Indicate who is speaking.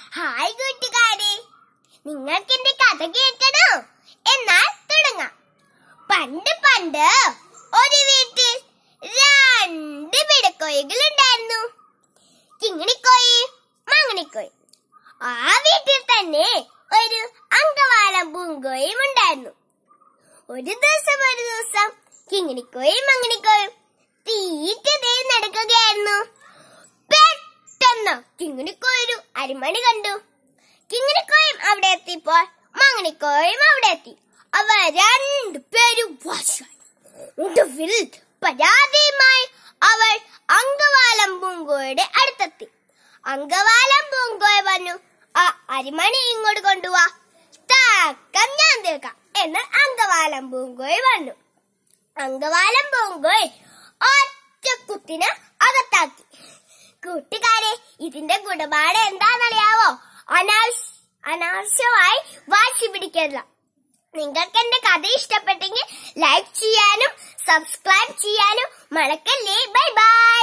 Speaker 1: hi കൂട്ടുകാരെ നിങ്ങൾക്ക് എന്റെ കഥ കേൾക്കണോ എന്നാൽ തുടങ്ങാം പണ്ട് പണ്ട് ഒരു വീട്ടിൽ രണ്ട് പിടക്കോഴികൾ ഉണ്ടായിരുന്നു കിങ്ങിണിക്കോഴി മങ്ങിണിക്കോഴി ആ വീട്ടിൽ തന്നെ ഒരു അങ്കവാലം പൂങ്കോയും ഉണ്ടായിരുന്നു ഒരു ദിവസം ഒരു ദിവസം കിങ്ങിണിക്കോയും മങ്ങിണിക്കോയും തീറ്റതേ നടക്കുകയായിരുന്നു പെട്ടെന്ന് കിങ്ങിണിക്കോയി ഒരു അരിമണി കണ്ടു കിങ്ങിണിക്കോയും അവിടെ എത്തിയപ്പോൾ മങ്ങിണിക്കോയും അവിടെ എത്തി അവ രണ്ടുപേരും വശമായി ഒടുവിൽ പരാതിയുമായി അവൾ അങ്കവാലം പൂങ്കോയുടെ അടുത്തെത്തി അങ്കവാലം പൂങ്കോയ പറഞ്ഞു ആ അരിമണി ഇങ്ങോട്ട് കൊണ്ടുവാ തക്കം ഞാൻ തീർക്കാം എന്ന് അങ്കവാലം പൂങ്കോയ പറഞ്ഞു അങ്കവാലം പൂങ്കോയ് ഒറ്റ കുത്തിന് അകത്താക്കി കൂട്ടുകാരെ ഇതിന്റെ ഗുണപാഠം എന്താണെന്നറിയാവോ അനാവശ്യ അനാവശ്യമായി വാശി പിടിക്കരുത് നിങ്ങൾക്ക് എന്റെ കഥ ഇഷ്ടപ്പെട്ടെങ്കിൽ ലൈക്ക് ചെയ്യാനും സബ്സ്ക്രൈബ് ചെയ്യാനും മറക്കല്ലേ ബൈ ബൈ